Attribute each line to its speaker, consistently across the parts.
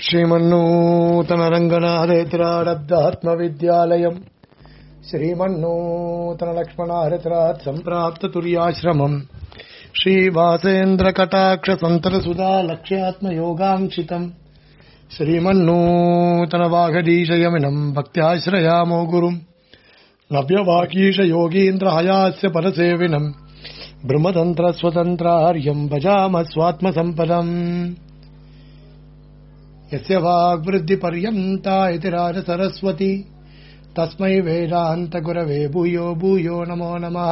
Speaker 1: श्रीमन्नूतनरङ्गनाथेत्रारब्धात्मविद्यालयम् श्रीमन्नूतनलक्ष्मणाहृतरात् सम्प्राप्ततुर्याश्रमम् श्रीवासेन्द्रकटाक्षसन्तरसुधा लक्ष्यात्मयोगाङ्क्षितम् श्रीमन्नूतनवाघदीशयमिनम् भक्त्याश्रयामो गुरुम् नव्यवागीशयोगीन्द्रहयास्य परसेविनम् ब्रह्मतन्त्रस्वतन्त्रार्यम् भजामः स्वात्मसम्पदम् यस्य वाग्वृद्धिपर्यन्ता इति राजसरस्वती तस्मै वेदान्तगुरवे भूयो भूयो नमो नमः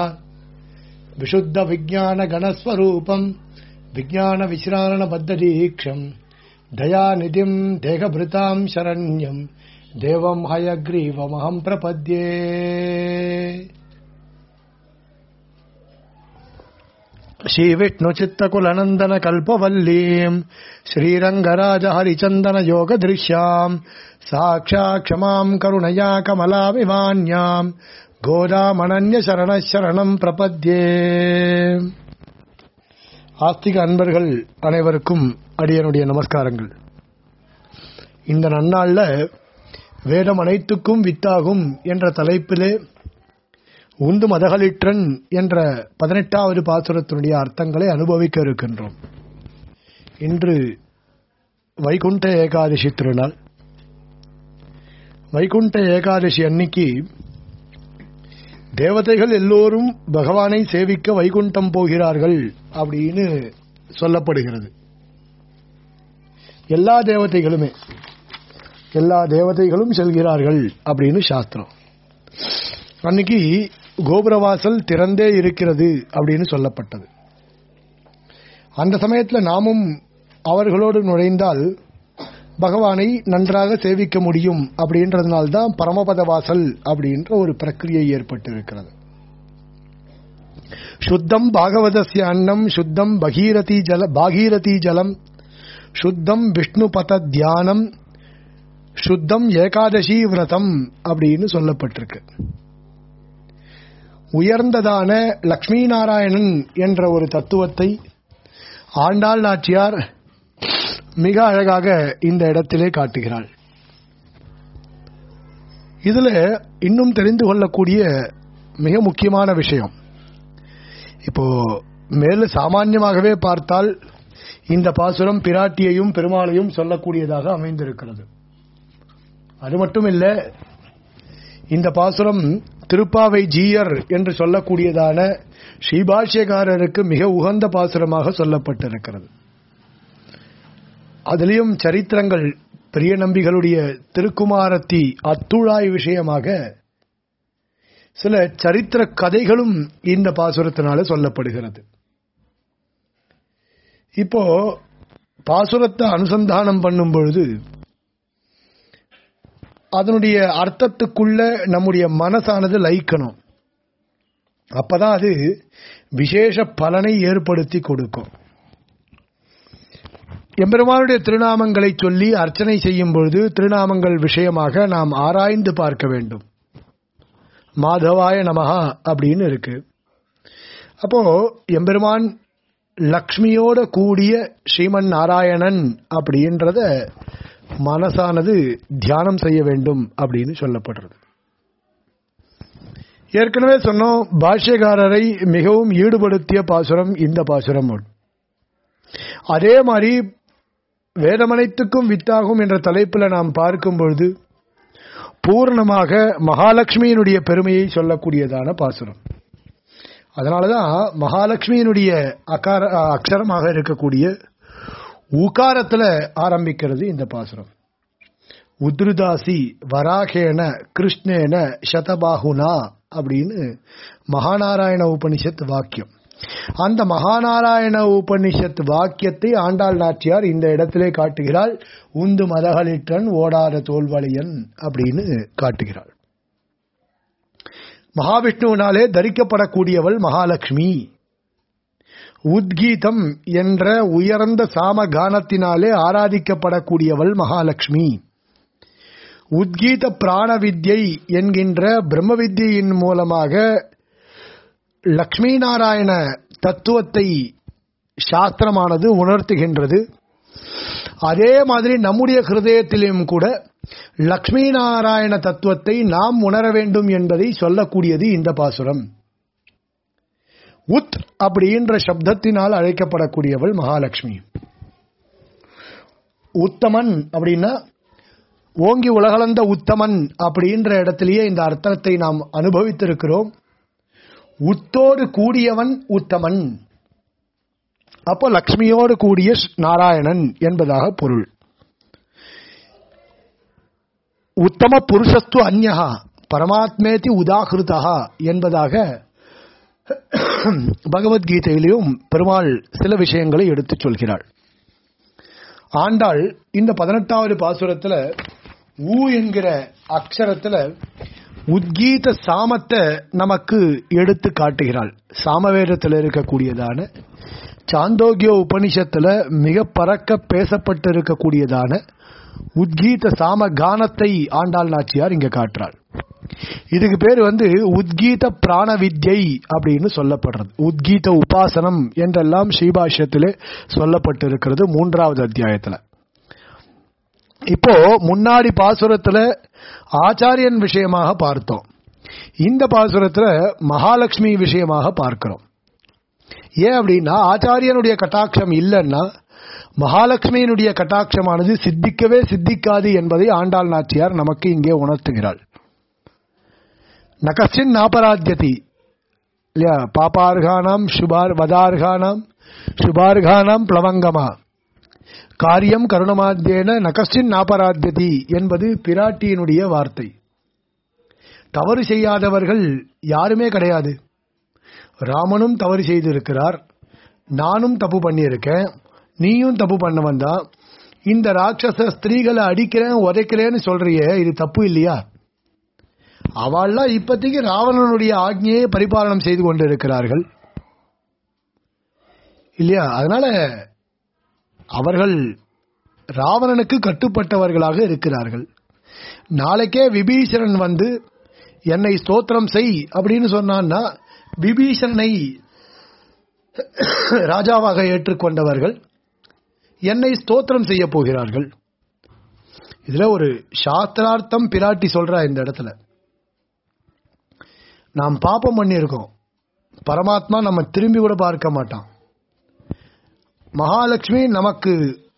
Speaker 1: विशुद्धविज्ञानगणस्वरूपम् विज्ञानविश्रारणबद्धदीक्षम् दयानिधिम् देहभृताम् शरण्यम् देवम् हयग्रीवमहम् प्रपद्ये श्रीविष्णुचित्तकुलनन्दनकल्पवल्लीम् श्रीरङ्गराजहरिचन्दनयोगदृश्याम् साक्षात् क्षमाम् करुणया कमलाविवान्याम् கோதாமணன்ய சரணம் பிரபத்யே ஆஸ்திக அன்பர்கள் அனைவருக்கும் அடியனுடைய நமஸ்காரங்கள் இந்த நன்னாள்ல வேதம் அனைத்துக்கும் வித்தாகும் என்ற தலைப்பிலே உந்து மதகளிற்றன் என்ற பதினெட்டாவது பாசுரத்தினுடைய அர்த்தங்களை அனுபவிக்க இருக்கின்றோம் இன்று வைகுண்ட ஏகாதசி திருநாள் வைகுண்ட ஏகாதசி அன்னைக்கு தேவதைகள் எல்லோரும் பகவானை சேவிக்க வைகுண்டம் போகிறார்கள் அப்படின்னு சொல்லப்படுகிறது எல்லா தேவதைகளுமே எல்லா தேவதைகளும் செல்கிறார்கள் அப்படின்னு சாஸ்திரம் அன்னைக்கு கோபுரவாசல் திறந்தே இருக்கிறது அப்படின்னு சொல்லப்பட்டது அந்த சமயத்தில் நாமும் அவர்களோடு நுழைந்தால் பகவானை நன்றாக சேவிக்க முடியும் அப்படின்றதுனால்தான் பரமபத வாசல் அப்படின்ற ஒரு பிரக்கிரியை ஏற்பட்டு இருக்கிறது சுத்தம் பாகவதஸ்ய அன்னம் சுத்தம் பகீரதி ஜல பாகீரதி ஜலம் சுத்தம் விஷ்ணு பத தியானம் சுத்தம் ஏகாதசி விரதம் அப்படின்னு சொல்லப்பட்டிருக்கு உயர்ந்ததான லக்ஷ்மி நாராயணன் என்ற ஒரு தத்துவத்தை ஆண்டாள் நாச்சியார் மிக அழகாக இந்த இடத்திலே காட்டுகிறாள் இதுல இன்னும் தெரிந்து கொள்ளக்கூடிய மிக முக்கியமான விஷயம் இப்போ மேல சாமான்யமாகவே பார்த்தால் இந்த பாசுரம் பிராட்டியையும் பெருமாளையும் சொல்லக்கூடியதாக அமைந்திருக்கிறது அது மட்டும் இல்ல இந்த பாசுரம் திருப்பாவை ஜீயர் என்று சொல்லக்கூடியதான ஸ்ரீபாஷ்யக்காரருக்கு மிக உகந்த பாசுரமாக சொல்லப்பட்டிருக்கிறது அதிலையும் சரித்திரங்கள் பெரிய நம்பிகளுடைய திருக்குமாரத்தி அத்துழாய் விஷயமாக சில சரித்திர கதைகளும் இந்த பாசுரத்தினால சொல்லப்படுகிறது இப்போ பாசுரத்தை அனுசந்தானம் பண்ணும் பொழுது அதனுடைய அர்த்தத்துக்குள்ள நம்முடைய மனசானது லயிக்கணும் அப்பதான் அது விசேஷ பலனை ஏற்படுத்தி கொடுக்கும் எம்பெருமானுடைய திருநாமங்களை சொல்லி அர்ச்சனை செய்யும் பொழுது திருநாமங்கள் விஷயமாக நாம் ஆராய்ந்து பார்க்க வேண்டும் மாதவாய நமகா அப்படின்னு இருக்கு அப்போ எம்பெருமான் லக்ஷ்மியோட கூடிய ஸ்ரீமன் நாராயணன் அப்படின்றத மனசானது தியானம் செய்ய வேண்டும் அப்படின்னு சொல்லப்படுறது ஏற்கனவே சொன்னோம் பாஷ்யகாரரை மிகவும் ஈடுபடுத்திய பாசுரம் இந்த பாசுரம் அதே மாதிரி வேதமனைத்துக்கும் வித்தாகும் என்ற தலைப்பில் நாம் பார்க்கும் பொழுது பூர்ணமாக மகாலட்சுமியினுடைய பெருமையை சொல்லக்கூடியதான பாசுரம் அதனாலதான் மகாலட்சுமியினுடைய அகார அக்ஷரமாக இருக்கக்கூடிய உகாரத்தில் ஆரம்பிக்கிறது இந்த பாசுரம் உத்ருதாசி வராகேன கிருஷ்ணேன சதபாகுனா அப்படின்னு மகாநாராயண உபனிஷத் வாக்கியம் அந்த மகாநாராயண உபனிஷத் வாக்கியத்தை ஆண்டாள் நாச்சியார் இந்த இடத்திலே காட்டுகிறாள் உந்து மதகளிற்றன் ஓடாத தோல்வழியன் அப்படின்னு காட்டுகிறாள் மகாவிஷ்ணுவினாலே தரிக்கப்படக்கூடியவள் மகாலட்சுமி உத்கீதம் என்ற உயர்ந்த சாம கானத்தினாலே ஆராதிக்கப்படக்கூடியவள் மகாலட்சுமி உத்கீத பிராண வித்யை என்கின்ற பிரம்ம வித்யின் மூலமாக லக்ஷ்மி நாராயண தத்துவத்தை சாஸ்திரமானது உணர்த்துகின்றது அதே மாதிரி நம்முடைய ஹிருதயத்திலும் கூட லக்ஷ்மி நாராயண தத்துவத்தை நாம் உணர வேண்டும் என்பதை சொல்லக்கூடியது இந்த பாசுரம் உத் அப்படின்ற சப்தத்தினால் அழைக்கப்படக்கூடியவள் மகாலட்சுமி உத்தமன் அப்படின்னா ஓங்கி உலகளந்த உத்தமன் அப்படின்ற இடத்திலேயே இந்த அர்த்தத்தை நாம் அனுபவித்திருக்கிறோம் உத்தோடு கூடியவன் உத்தமன் அப்போ லக்ஷ்மியோடு கூடிய நாராயணன் என்பதாக பொருள் உத்தம புருஷஸ்து அந்யகா பரமாத்மேதி உதாகிருதா என்பதாக பகவத்கீதையிலும் பெருமாள் சில விஷயங்களை எடுத்துச் சொல்கிறாள் ஆண்டாள் இந்த பதினெட்டாவது பாசுரத்துல ஊ என்கிற அக்ஷரத்துல உத்கீத சாமத்தை நமக்கு எடுத்து காட்டுகிறாள் சாமவேதத்தில் இருக்கக்கூடியதான சாந்தோக்கிய உபனிஷத்துல மிக பறக்க பேசப்பட்டிருக்கக்கூடியதான உத்கீத சாம கானத்தை ஆண்டாள் நாச்சியார் இங்க காட்டுறாள் இதுக்கு பேர் வந்து உத்கீத பிராண வித்யை அப்படின்னு சொல்லப்படுறது உத்கீத உபாசனம் என்றெல்லாம் ஸ்ரீபாஷ்யத்திலே சொல்லப்பட்டிருக்கிறது மூன்றாவது அத்தியாயத்துல இப்போ முன்னாடி பாசுரத்துல ஆச்சாரியன் விஷயமாக பார்த்தோம் இந்த பாசுரத்துல மகாலட்சுமி விஷயமாக பார்க்கிறோம் ஏன் அப்படின்னா ஆச்சாரியனுடைய கட்டாட்சம் இல்லைன்னா மகாலட்சுமியினுடைய கட்டாட்சமானது சித்திக்கவே சித்திக்காது என்பதை ஆண்டாள் நாச்சியார் நமக்கு இங்கே உணர்த்துகிறாள் நகசின் நாபராத்தியதி இல்லையா பாப்பார்கானாம் சுபார் வதார்கானாம் சுபார்கானாம் பிளவங்கமா காரியம் கருணமாத்தியேன நகசின் நாபராத்தியதி என்பது பிராட்டியினுடைய வார்த்தை தவறு செய்யாதவர்கள் யாருமே கிடையாது ராமனும் தவறு செய்திருக்கிறார் நானும் தப்பு பண்ணியிருக்கேன் நீயும் தப்பு பண்ண வந்தா இந்த ராட்சச ஸ்திரீகளை அடிக்கிறேன் உதைக்கிறேன்னு சொல்றியே இது தப்பு இல்லையா அவள்லாம் இப்போதைக்கு ராவணனுடைய ஆக்ஞையை பரிபாலனம் செய்து கொண்டிருக்கிறார்கள் இல்லையா அதனால அவர்கள் ராவணனுக்கு கட்டுப்பட்டவர்களாக இருக்கிறார்கள் நாளைக்கே விபீஷணன் வந்து என்னை ஸ்தோத்திரம் செய் அப்படின்னு சொன்னான்னா விபீஷணனை ராஜாவாக ஏற்றுக்கொண்டவர்கள் என்னை ஸ்தோத்திரம் செய்ய போகிறார்கள் இதுல ஒரு சாஸ்திரார்த்தம் பிராட்டி சொல்றா இந்த இடத்துல நாம் பாப்பம் பண்ணியிருக்கோம் பரமாத்மா நம்ம திரும்பி கூட பார்க்க மாட்டான் மகாலட்சுமி நமக்கு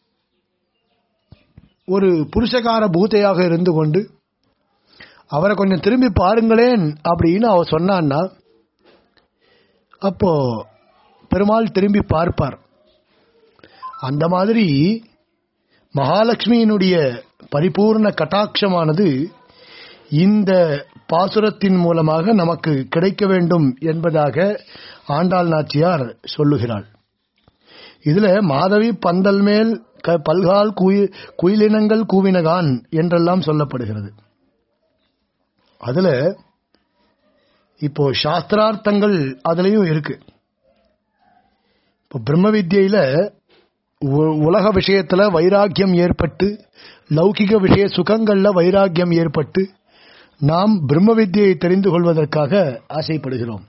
Speaker 1: ஒரு புருஷகார பூத்தையாக இருந்து கொண்டு அவரை கொஞ்சம் திரும்பி பாருங்களேன் அப்படின்னு அவ சொன்னான்னா அப்போ பெருமாள் திரும்பி பார்ப்பார் அந்த மாதிரி மகாலட்சுமியினுடைய பரிபூர்ண கட்டாட்சமானது இந்த பாசுரத்தின் மூலமாக நமக்கு கிடைக்க வேண்டும் என்பதாக ஆண்டாள் நாச்சியார் சொல்லுகிறாள் இதுல மாதவி பந்தல் மேல் பல்கால் குயிலினங்கள் கூவினகான் என்றெல்லாம் சொல்லப்படுகிறது அதுல இப்போ சாஸ்திரார்த்தங்கள் அதுலயும் இருக்கு இப்போ பிரம்ம வித்யில உலக விஷயத்துல வைராக்கியம் ஏற்பட்டு லௌகிக விஷய சுகங்கள்ல வைராக்கியம் ஏற்பட்டு நாம் பிரம்ம வித்யை தெரிந்து கொள்வதற்காக ஆசைப்படுகிறோம்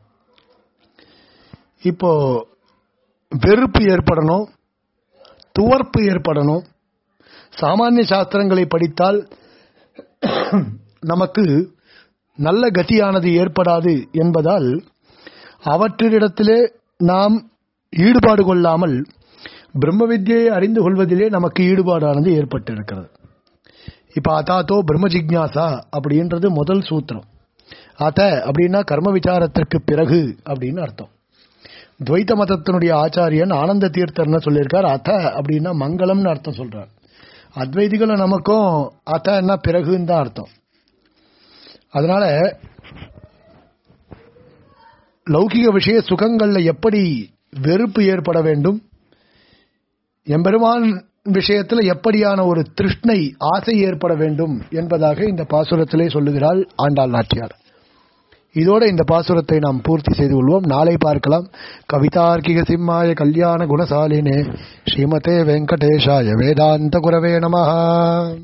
Speaker 1: இப்போ வெறுப்பு ஏற்படணும் துவர்ப்பு ஏற்படணும் சாமானிய சாஸ்திரங்களை படித்தால் நமக்கு நல்ல கதியானது ஏற்படாது என்பதால் அவற்றிடத்திலே நாம் ஈடுபாடு கொள்ளாமல் பிரம்ம வித்யை அறிந்து கொள்வதிலே நமக்கு ஈடுபாடானது ஏற்பட்டிருக்கிறது இப்ப அதாத்தோ பிரம்ம ஜிக்யாசா அப்படின்றது முதல் சூத்திரம் அத அப்படின்னா கர்ம விசாரத்திற்கு பிறகு அப்படின்னு அர்த்தம் துவைத்த மதத்தினுடைய ஆச்சாரியன் ஆனந்த தீர்த்தர்னு சொல்லியிருக்கார் அத அப்படின்னா மங்களம்னு அர்த்தம் சொல்றார் அத்வைதிகளை நமக்கும் அத்தன்னா பிறகுன்னு தான் அர்த்தம் அதனால லௌகிக விஷய சுகங்கள்ல எப்படி வெறுப்பு ஏற்பட வேண்டும் எம்பெருமான் விஷயத்துல எப்படியான ஒரு திருஷ்ணை ஆசை ஏற்பட வேண்டும் என்பதாக இந்த பாசுரத்திலே சொல்லுகிறாள் ஆண்டாள் நாச்சியார் இதோட இந்த பாசுரத்தை நாம் பூர்த்தி செய்து கொள்வோம் நாளை பார்க்கலாம் கவிதார்க்கிக சிம்மாய கல்யாண குணசாலினே ஸ்ரீமதே வெங்கடேஷாய வேதாந்த குரவே நமஹா